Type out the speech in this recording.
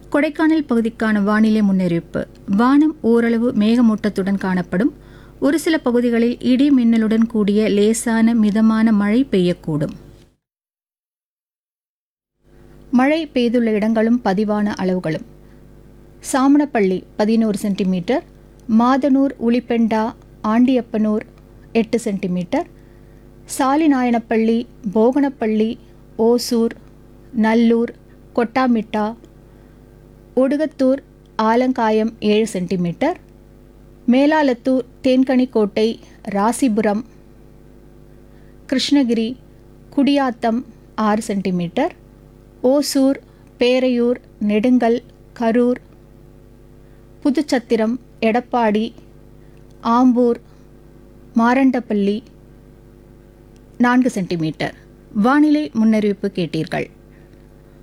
கொடைக்கானல் பகுதிக்கான வானிலை முன்னறிவிப்பு வானம் ஓரளவு மேகமூட்டத்துடன் காணப்படும் ஒரு சில பகுதிகளில் இடி மின்னலுடன் கூடிய லேசான மிதமான மழை பெய்யக்கூடும் மழை பெய்துள்ள இடங்களும் பதிவான அளவுகளும் சாமணப்பள்ளி பதினோரு சென்டிமீட்டர் மாதனூர் உளிப்பெண்டா ஆண்டியப்பனூர் எட்டு சென்டிமீட்டர் சாலிநாயனப்பள்ளி போகனப்பள்ளி ஓசூர் நல்லூர் கொட்டாமிட்டா ஒடுகத்தூர் ஆலங்காயம் ஏழு சென்டிமீட்டர் மேலாலத்தூர் தேன்கனிக்கோட்டை ராசிபுரம் கிருஷ்ணகிரி குடியாத்தம் ஆறு சென்டிமீட்டர் ஓசூர் பேரையூர் நெடுங்கல் கரூர் புதுச்சத்திரம் எடப்பாடி ஆம்பூர் மாரண்டப்பள்ளி நான்கு சென்டிமீட்டர் வானிலை முன்னறிவிப்பு கேட்டீர்கள்